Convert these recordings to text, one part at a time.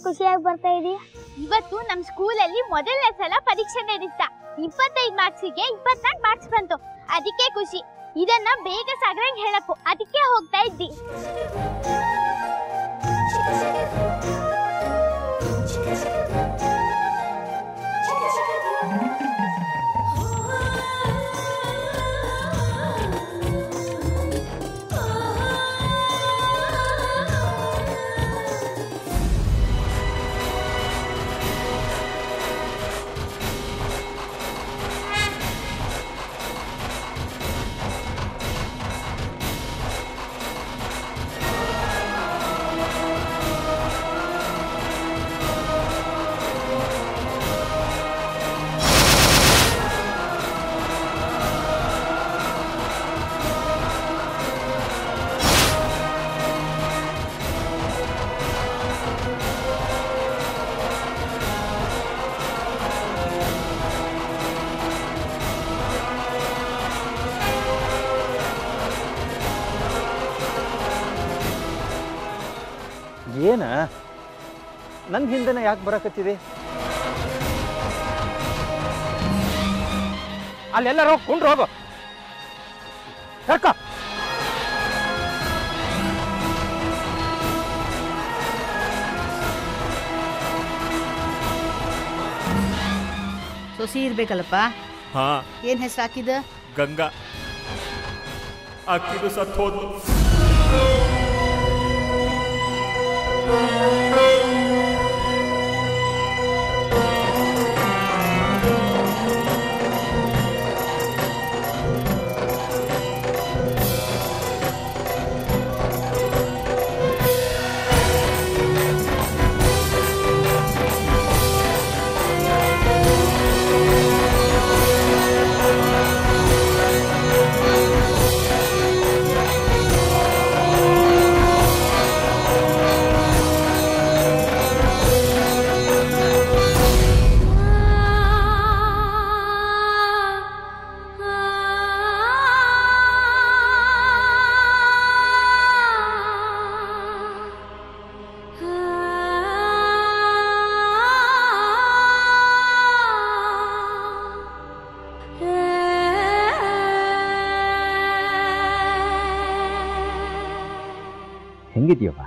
ಖುಷಿಯಾಗಿ ಬರ್ತಾ ಇದೀಯ ಇವತ್ತು ನಮ್ ಸ್ಕೂಲಲ್ಲಿ ಮೊದಲನೇ ಸಲ ಪರೀಕ್ಷೆ ನಡೀತಾ ಇಪ್ಪತ್ತೈದು ಮಾರ್ಕ್ಸಿಗೆ ಇಪ್ಪತ್ನಾಲ್ಕು ಮಾರ್ಕ್ಸ್ ಬಂತು ಅದಕ್ಕೆ ಖುಷಿ ಇದನ್ನ ಬೇಗ ಸಾಗರಂಗ್ ಹೇಳಕ್ಕು ಅದಕ್ಕೆ ಹೋಗ್ತಾ ಇದ್ದಿ ಏನ ನನ್ನ ಹಿಂದೆನೆ ಯಾಕೆ ಬರಕತ್ತಿದೆ ಅಲ್ಲೆಲ್ಲರೂ ಕುಂಡ್ರು ಹೋಗು ಕರ್ಕ ಸೊಸಿ ಇರ್ಬೇಕಲ್ಲಪ್ಪ ಹಾ ಏನ್ ಹೆಸರು ಹಾಕಿದ ಗಂಗಾ ಅಕ್ಕಿದು ಸತ್ ಹೋದ್ಲು ಹೆಂಗಿದ್ಯವ್ವ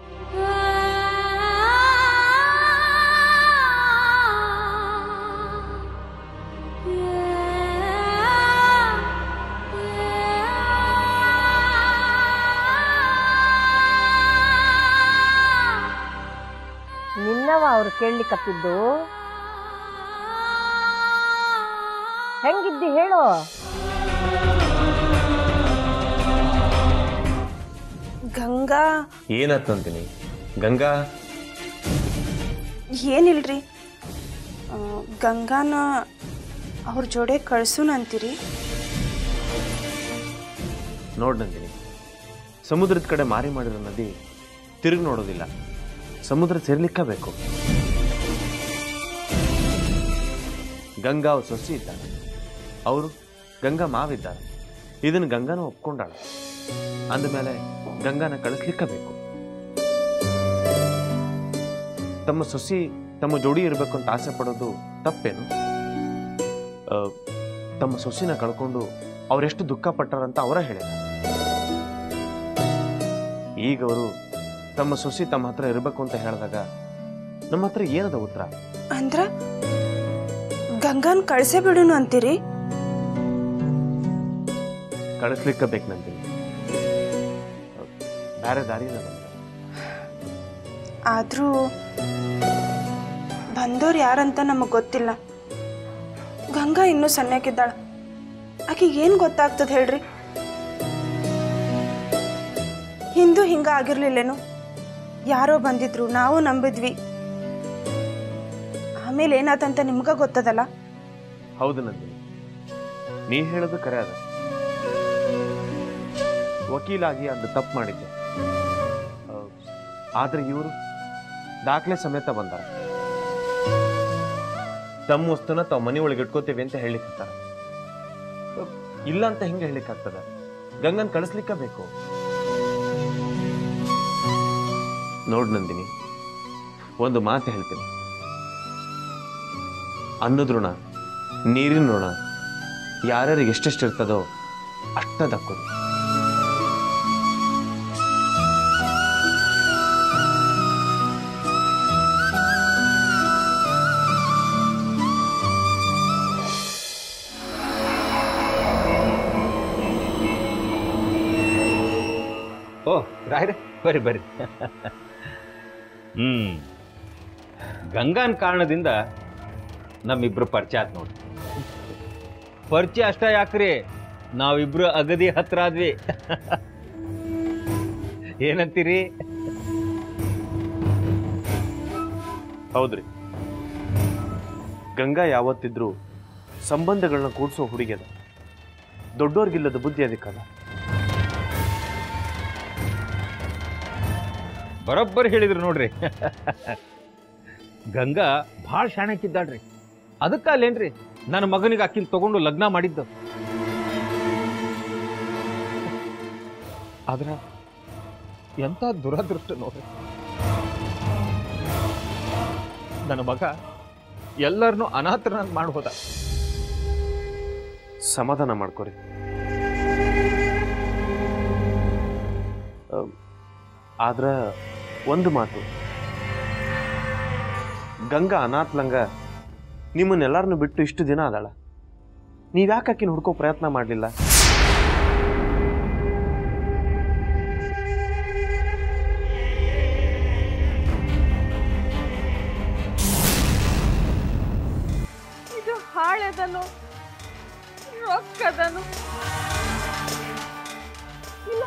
ನಿನ್ನವ ಅವ್ರು ಕೇಳಲಿಕ್ಕತ್ತಿದ್ದು ಹೆಂಗಿದ್ದಿ ಹೇಳು ಗಂಗಾ ಏನತ್ತಂತೀನಿ ಗಂಗಾ ಏನಿಲ್ರಿ ಆ, ಗಂಗಾನ ಅವ್ರ ಜೋಡೆ ಕಳ್ಸುನಂತೀರಿ ನೋಡ್ ನಂದಿನಿ ಸಮುದ್ರದ ಕಡೆ ಮಾರಿ ಮಾಡಿರೋ ನದಿ ತಿರುಗಿ ನೋಡೋದಿಲ್ಲ ಸಮುದ್ರ ಸೇರ್ಲಿಕ್ಕ ಬೇಕು ಗಂಗಾ ಅವ್ರ ಸೊಸಿ ಇದ್ದಾಳೆ ಅವರು ಗಂಗಾ ಮಾವಿದ್ದಾರೆ ಇದನ್ನ ಗಂಗಾನ ಒಪ್ಕೊಂಡಾಳ ಅಂದಮೇಲೆ ಗಂಗಾನ ಕಳಿಸ್ಲಿಕ್ಕ ಬೇಕು ತಮ್ಮ ಸೊಸಿ ತಮ್ಮ ಜೋಡಿ ಇರಬೇಕು ಅಂತ ಆಸೆ ಪಡೋದು ತಪ್ಪೇನು ಆ, ತಮ್ಮ ಸೊಸಿನ ಕಳ್ಕೊಂಡು ಅವರೆಷ್ಟು ದುಃಖ ಪಟ್ಟಾರಂತ ಅವರ ಹೇಳಿದ ಈಗ ಅವರು ತಮ್ಮ ಸೊಸಿ ತಮ್ಮ ಹತ್ರ ಇರಬೇಕು ಅಂತ ಹೇಳಿದಾಗ ನಮ್ಮ ಹತ್ರ ಏನದ ಉತ್ತರ ಅಂದ್ರ ಗಂಗಾನ್ ಕಳ್ಸೇ ಬಿಡುನು ಅಂತೀರಿ ಕಳಿಸ್ಲಿಕ್ಕ ಬೇಕು ನಂತೀನಿ ಬೇರೆ ದಾರಿ ಇಲ್ಲ ನಮ್ಗೆ. ಆದ್ರೂ ಬಂದೋರು ಯಾರಂತ ನಮಗ್ ಗೊತ್ತಿಲ್ಲ ಗಂಗಾ ಇನ್ನೂ ಸಣ್ಣಕ್ಕಿದ್ದಾಳ ಆಕಿಗೆ ಏನ್ ಗೊತ್ತಾಗ್ತದ ಹೇಳ್ರಿ ಹಿಂದೂ ಹಿಂಗ ಆಗಿರ್ಲಿಲ್ಲೇನು ಯಾರೋ ಬಂದಿದ್ರು ನಾವು ನಂಬಿದ್ವಿ ಆಮೇಲೆ ಏನಾತಂತ ನಿಮ್ಗ ಗೊತ್ತದಲ್ಲ ಹೌದು ನಂದಿನಿ ನೀ ಹೇಳೋದು ಕರೆ ಅದ ವಕೀಲಾಗಿ ಅಂದು ತಪ್ಪು ಮಾಡಿದ್ದೆ ಆ, ಆದ್ರೆ ಇವರು ದಾಖಲೆ ಸಮೇತ ಬಂದಾರ ತಮ್ಮ ವಸ್ತುನ ತಾವ್ ಮನೆ ಒಳಗೆ ಇಟ್ಕೋತೇವೆ ಅಂತ ಹೇಳಿಕತ್ತಾರ ಇಲ್ಲ ಅಂತ ಹಿಂಗೆ ಹೇಳಿಕ್ಕಾಗ್ತದ ಗಂಗನ್ ಕಳಿಸ್ಲಿಕ್ಕ ಬೇಕು ನೋಡ್ ನಂದಿನಿ ಒಂದು ಮಾತು ಹೇಳ್ತೀನಿ ಅನ್ನದ ಋಣ ನೀರಿನ ಋಣ ಯಾರ್ಯಾರಿಗೆ ಎಷ್ಟೆಷ್ಟು ಇರ್ತದೋ ಅಷ್ಟ ದಕ್ಕೋದು ಓ ರಾಯ್ರೆ ಬರ್ರಿ ಬರ್ರಿ ಹ್ಮ್ ಗಂಗಾನ್ ಕಾರಣದಿಂದ ನಮ್ಮಿಬ್ರು ಪರಿಚಯ ಆತ್ ನೋಡಿ ಪರಿಚಯ ಅಷ್ಟ ಯಾಕ್ರಿ ನಾವಿಬ್ರು ಅಗದಿ ಹತ್ರ ಆದ್ವಿ ಏನಂತೀರಿ ಹೌದ್ರಿ ಗಂಗಾ ಯಾವತ್ತಿದ್ರು ಸಂಬಂಧಗಳನ್ನ ಕೂಡಿಸೋ ಹುಡುಗಿಯದ ದೊಡ್ಡೋರ್ಗಿಲ್ಲದ ಬುದ್ಧಿ ಅದಕ್ಕಲ್ಲ ಬರೋಬ್ಬರಿ ಹೇಳಿದ್ರು ನೋಡ್ರಿ ಗಂಗಾ ಭಾಳ ಶಾಣಕ್ಕಿದ್ದಾಳ್ರಿ ಅದಕ್ಕ ಅಲ್ಲೇನ್ರಿ ನನ್ನ ಮಗನಿಗೆ ಅಕ್ಕಿನ ತಗೊಂಡು ಲಗ್ನ ಮಾಡಿದ್ದು ಆದ್ರ ಎಂತ ದುರದೃಷ್ಟ ನೋಡ್ರಿ ನನ್ನ ಮಗ ಎಲ್ಲರನ್ನೂ ಅನಾಥರನ್ನಾಗಿ ಮಾಡ್ಬೋದ ಸಮಾಧಾನ ಮಾಡ್ಕೊರಿ ಅಹ್, ಆದ್ರ ಒಂದು ಮಾತು ಗಂಗಾ ಅನಾಥ್ಲಂಗ ನಿಮ್ಮನ್ನೆಲ್ಲರನ್ನು ಬಿಟ್ಟು ಇಷ್ಟು ದಿನ ಅದಾಳ ನೀವ್ಯಾಕೆ ಆಕಿನ ಹುಡ್ಕೋ ಪ್ರಯತ್ನ ಮಾಡಲಿಲ್ಲ ಇದು ಹಾಳೆದನು ರೊಕ್ಕದನು ಇಲ್ಲ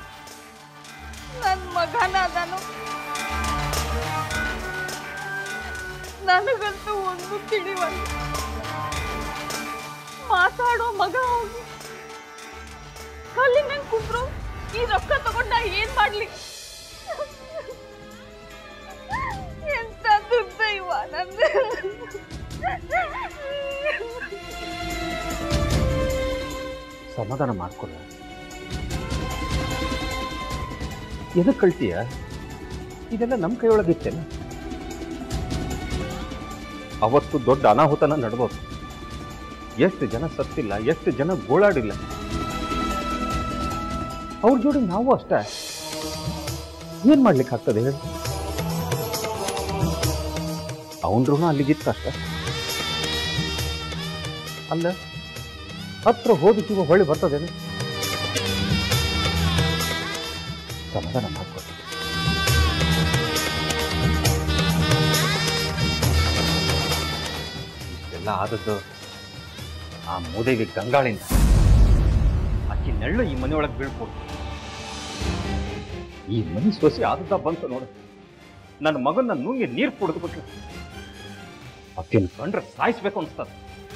ನನ್ನ ಮಗನದನು ನನಗಂತೂ ಒಂದು ತಿಳಿವಲ್ಲ ಮಾತಾಡೋ ಮಗ ಹೋಗಿ ಕಲ್ಲಿನ ಕುಂದ್ರು ಈ ರೊಕ್ಕ ತಗೊಂಡ ಏನ್ ಮಾಡ್ಲಿ ಎಂತ ದುರ್ದೈವ ನಂದು ಸಮಾಧಾನ ಮಾಡ್ಕೊಳ ಎದಕ್ಕೆ ಕಳ್ತೀಯ ಇದೆಲ್ಲ ನಮ್ಮ ಕೈಯೊಳಗಿತ್ತೇನ ಅವತ್ತು ದೊಡ್ಡ ಅನಾಹುತನ ನಡೆದೋದು ಎಷ್ಟು ಜನ ಸತ್ತಿಲ್ಲ ಎಷ್ಟು ಜನ ಗೋಳಾಡಿಲ್ಲ ಅವ್ರ ಜೋಡಿ ನಾವು ಅಷ್ಟೇ ಏನ್ ಮಾಡ್ಲಿಕ್ಕೆ ಆಗ್ತದೆ ಹೇಳಿ ಅವನ ಋಣ ಅಲ್ಲಿಗಿತ್ತು ಅಷ್ಟೇ ಅಲ್ಲ ಹತ್ರ ಹೋದ ಜೀವ ಹೊಳ್ಳಿ ಬರ್ತದೇನೆ ಸಮಾಧಾನ ಮಾಡ್ಕೊ ಇಷ್ಟೆಲ್ಲ ಆದದ್ದು ಆ ಮೂದೇವಿ ಗಂಗಾಳಿಂದ ಅಕ್ಕಿ ನೆಳ್ಳು ಈ ಮನೆಯೊಳಗೆ ಬೀಳ್ಬೋದು ಈ ಮನೆ ಸೊಸೆ ಆದದ್ದ ಬಂತು ನೋಡು ನನ್ನ ಮಗನ ನುಂಗಿ ನೀರು ಕುಡಿದ್ಬಿಟ್ಲು ಅಕ್ಕಿನ ಕಂಡ್ರೆ ಸಾಯಿಸ್ಬೇಕು ಅನ್ಸ್ತದ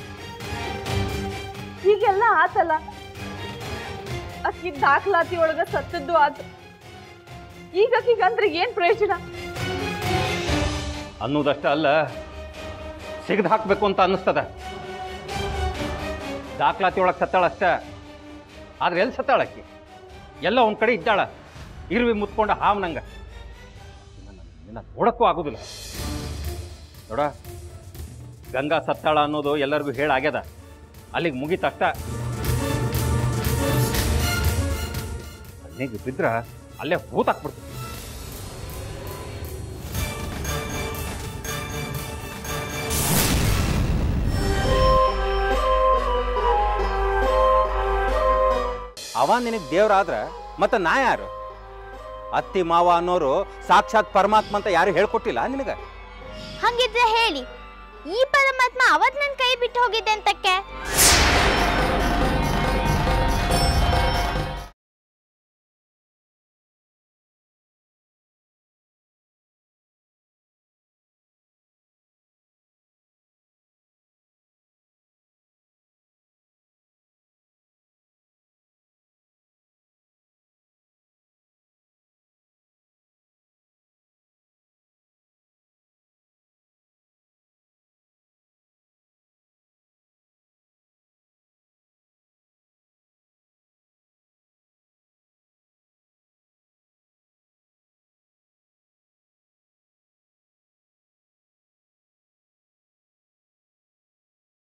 ಹೀಗೆಲ್ಲ ಆತಲ್ಲ ಅಕ್ಕಿ ದಾಖಲಾತಿ ಒಳಗ ಸತ್ತದ್ದು ಆತು ಈಗ ಅಕ್ಕಿಗೆ ಅಂದ್ರೆ ಏನ್ ಪ್ರಯೋಜನ ಅನ್ನೋದಷ್ಟ ಅಲ್ಲ ಸಿಗದ್ ಹಾಕ್ಬೇಕು ಅಂತ ಅನ್ನಿಸ್ತದ ದಾಖಲಾತಿ ಒಳಗೆ ಸತ್ತಾಳ ಅಷ್ಟ ಆದ್ರೆ ಎಲ್ಲಿ ಸತ್ತಾಳ ಆಕಿ ಎಲ್ಲ ಒಂದ್ ಕಡೆ ಇದ್ದಾಳ ಇರುವಿ ಮುತ್ಕೊಂಡ ಹಾವ್ ನಂಗ ನಿನ್ನ ನೋಡಕ್ಕೂ ಆಗುದಿಲ್ಲ ನೋಡ ಗಂಗಾ ಸತ್ತಾಳ ಅನ್ನೋದು ಎಲ್ಲರಿಗೂ ಹೇಳಾಗ್ಯದ ಅಲ್ಲಿಗೆ ಮುಗೀತಷ್ಟ ಕಣ್ಣಿಗೆ ಬಿದ್ರ ಅಲ್ಲೇ ಹೂತಾಕ್ಬಿಡ್ತು ಅವ ನಿನಗೆ ದೇವ್ರಾದ್ರ ಮತ್ತೆ ನಾ ಯಾರು ಅತ್ತಿ ಮಾವ ಅನ್ನೋರು ಸಾಕ್ಷಾತ್ ಪರಮಾತ್ಮ ಅಂತ ಯಾರು ಹೇಳ್ಕೊಟ್ಟಿಲ್ಲ ನಿನಗ ಹಂಗಿದ್ರೆ ಹೇಳಿ ಈ ಪರಮಾತ್ಮ ಅವತ್ ನನ್ ಕೈ ಬಿಟ್ಟು ಹೋಗಿದ್ದೆ ಅಂತಕ್ಕೆ